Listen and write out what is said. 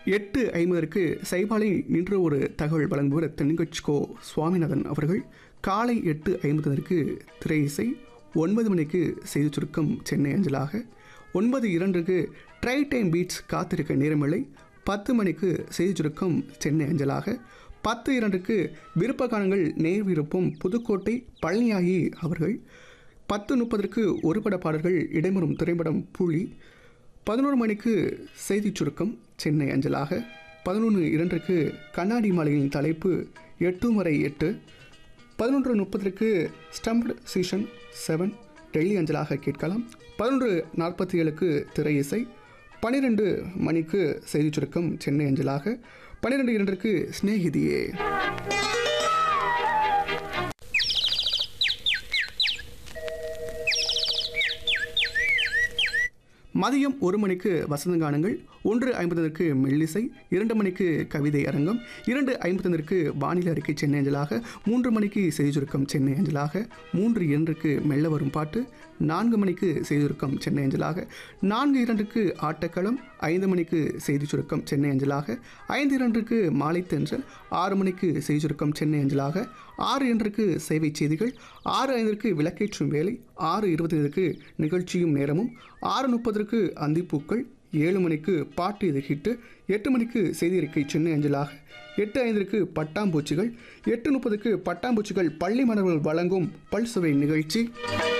எட்டு ஐம்பதற்கு சைபாலை நின்று ஒரு தகவல் வழங்குவர் தென்கட்சிகோ சுவாமிநாதன் அவர்கள் காலை எட்டு ஐம்பதற்கு திரை இசை ஒன்பது மணிக்கு செய்தி சுருக்கம் சென்னை அஞ்சலாக ஒன்பது இரண்டுக்கு ட்ரை டைம் பீட்ஸ் காத்திருக்க நேரமில்லை பத்து மணிக்கு செய்தி சுருக்கம் சென்னை அஞ்சலாக பத்து இரண்டுக்கு விருப்ப காலங்கள் நேர் விருப்பம் புதுக்கோட்டை பழனியாகி அவர்கள் பத்து முப்பதற்கு ஒரு பட பாடல்கள் இடைமறும் திரைப்படம் புலி பதினோரு மணிக்கு செய்திச் சுருக்கம் சென்னை அஞ்சலாக பதினொன்று இரண்டுக்கு கண்ணாடி மாலையின் தலைப்பு எட்டு வரை எட்டு பதினொன்று முப்பதற்கு ஸ்டம்ப்டு சீசன் செவன் டெல்லி அஞ்சலாக கேட்கலாம் பதினொன்று நாற்பத்தி ஏழுக்கு திரை இசை பன்னிரெண்டு மணிக்கு செய்திச் சுருக்கம் சென்னை அஞ்சலாக பன்னிரெண்டு இரண்டிற்கு ஸ்நேகிதியே மதியம் ஒரு மணிக்கு வசந்தகானங்கள் ஒன்று ஐம்பதற்கு மெல்லிசை இரண்டு மணிக்கு கவிதை அரங்கம் இரண்டு ஐம்பதற்கு வானிலை அறிக்கை சென்னை அஞ்சலாக மூன்று மணிக்கு செய்தி சுருக்கம் சென்னை அஞ்சலாக மூன்று இரண்டுக்கு மெல்ல வரும் பாட்டு நான்கு மணிக்கு செய்தி சுருக்கம் சென்னை அஞ்சலாக நான்கு இரண்டுக்கு ஆட்டக்களம் ஐந்து மணிக்கு செய்தி சுருக்கம் சென்னை அஞ்சலாக ஐந்து இரண்டுக்கு மாலை தென்றல் ஆறு மணிக்கு செய்தி சுருக்கம் சென்னை அஞ்சலாக ஆறு இரண்டுக்கு சேவை செய்திகள் ஆறு ஐந்திற்கு விளக்கேற்றும் வேலை ஆறு இருபத்தைந்துக்கு நிகழ்ச்சியும் நேரமும் ஆறு முப்பதற்கு அந்திப்பூக்கள் ஏழு மணிக்கு பாட்டு இது ஹிட்டு எட்டு மணிக்கு செய்தி அறிக்கை சென்னை அஞ்சலாக எட்டு ஐந்திற்கு பட்டாம்பூச்சிகள் எட்டு முப்பதுக்கு பட்டாம்பூச்சிகள் பள்ளி மாணவர்கள் வழங்கும் பல்சுவை நிகழ்ச்சி